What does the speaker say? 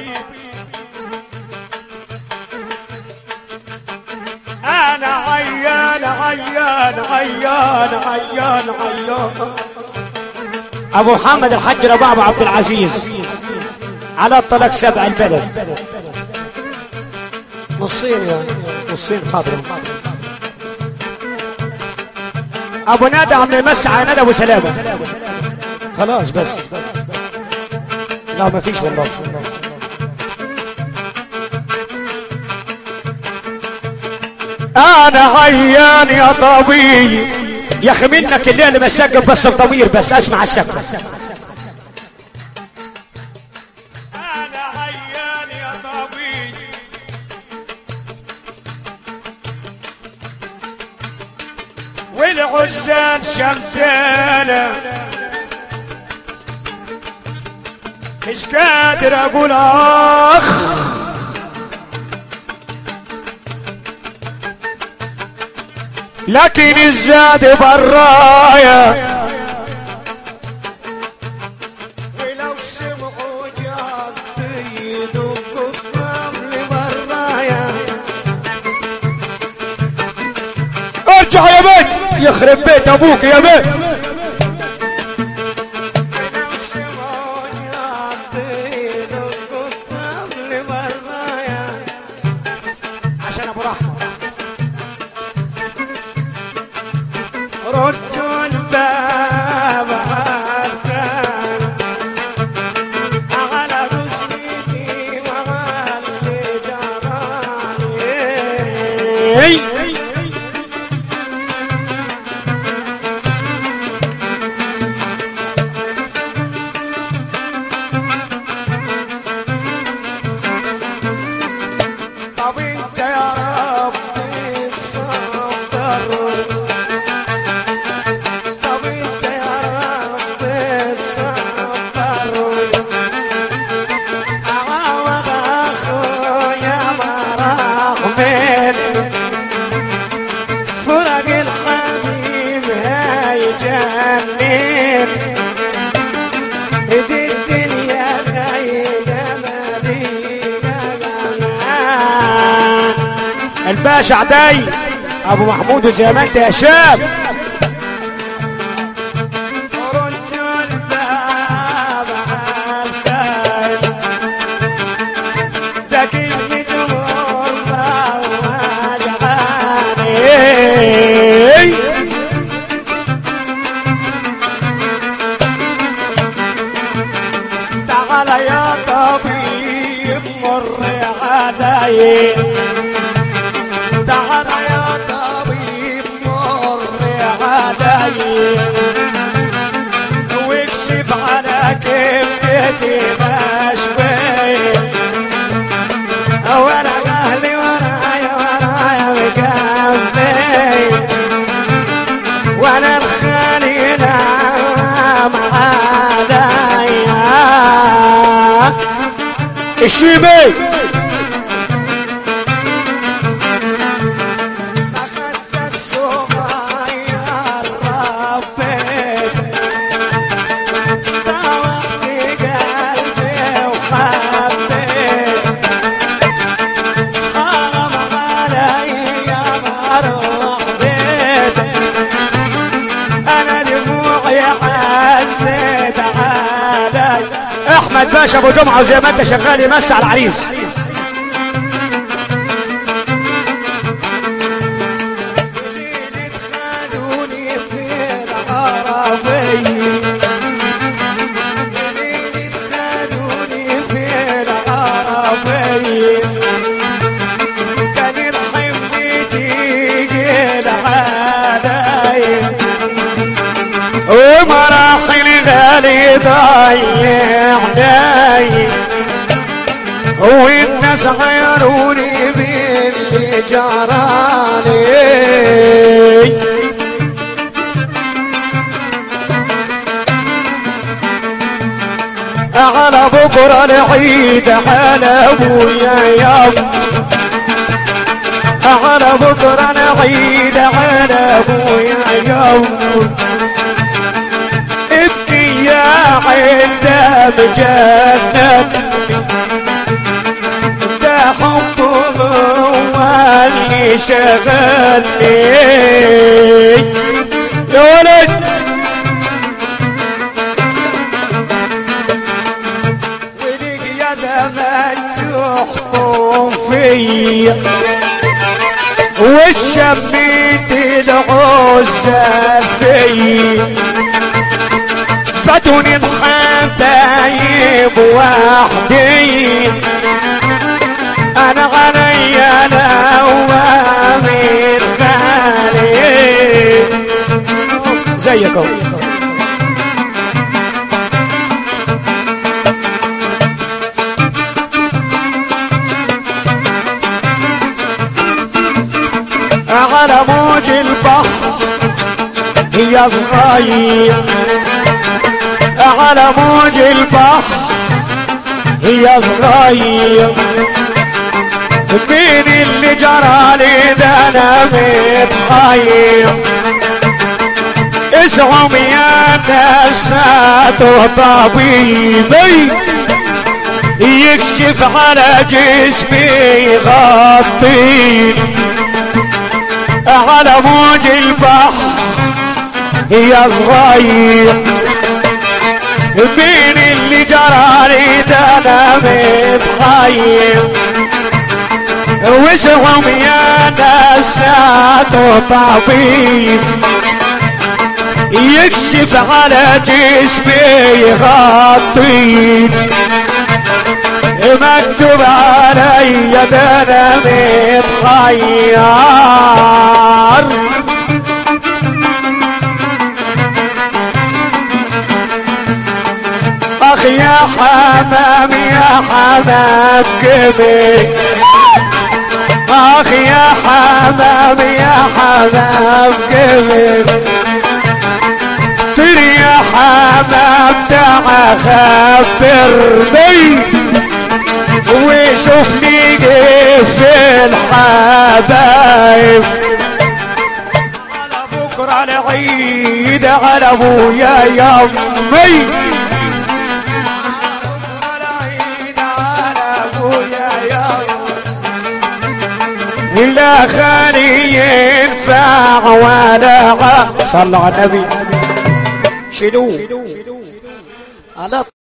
انا عيان عيان عيان عيان عيان ابو محمد الحاج رباع ابو عبد العزيز على الطلاق سبع البلد نصين يا نصين حاضر ابو ندى عم يمسع ندى ابو سلامه خلاص بس لا ما فيش والله انا عيان يا طبيب يا اخي منك الليل بسقف بس الضمير بس اسمع السقف انا عيان يا طبيب والعزال شمتانة مش قادر اقول اخ لكن الزاد برايا ولو سمعوا جدي يدقوا الطبل برايا ارجع يا بيت يخرب بيت ابوك يا بيت ولو سمعوا جدي يدقوا الطبل برايا عشان ابو رحمه ردوا الباب عالخان على رسمتي وعلى اللي جرالي طب انت يا رب تصبر طب انت يا رب تصبر اعوض اخويا مرح من فرق الحبيب هيجنن دي الدنيا خيلة مدينة جمال الباشا عدي ابو محمود وزي ما انت يا شاب ورد الباب عالخيل ده كلمة جمهور وجعاني تعال يا طبيب مر علي تعال يا طبيب مر علي واكشف على كبدتي مشوي وانا اهلي ورايا ورايا مكفي وانا الخالي نام عليا الشيبي اخذتك صغير ربيت طوحت قلبي وخبيت حرم علي مروح بيت انا دموعي عزت علي احمد باشا ابو جمعه وزي ما انت شغال يمسي على العريس ليلة خدوني في العربية ليلة خدوني في العربية كان الحمل تيجي العادي ومراحل غالي ضيعني والناس غيروني باللي جرالي على بكره العيد على ابويا يوم على بكرة نعيد على ابويا يوم ابكي يا عند مجنن شغلني يا ولد وليك يا زمان تحكم فيا وشميت العزة فيا فاتوني الحبايب وحدي انا علي انا وامين خالي زيك اهو على موج البحر هي صغير على موج البحر هي صغير مين اللي جرى لي ده انا متخير اسعم يا نسات طبيبي يكشف على جسمي يغطيني على موج البحر يا صغير مين اللي جرالي ده انا متخيل وسهم يا نسات وطبيب يكشف على جسمي يغطيني مكتوب علي ده انا متخير اخ يا حمام يا حمام كبي اخ يا حمام يا حمام كبي تري يا حمام تعا خبرني وشوف لي كيف الحبايب على بكرة العيد على ابويا يمي بكرة العيد على ابويا يا ولا خالي ينفع ولا غ- صلوا على النبي شنو على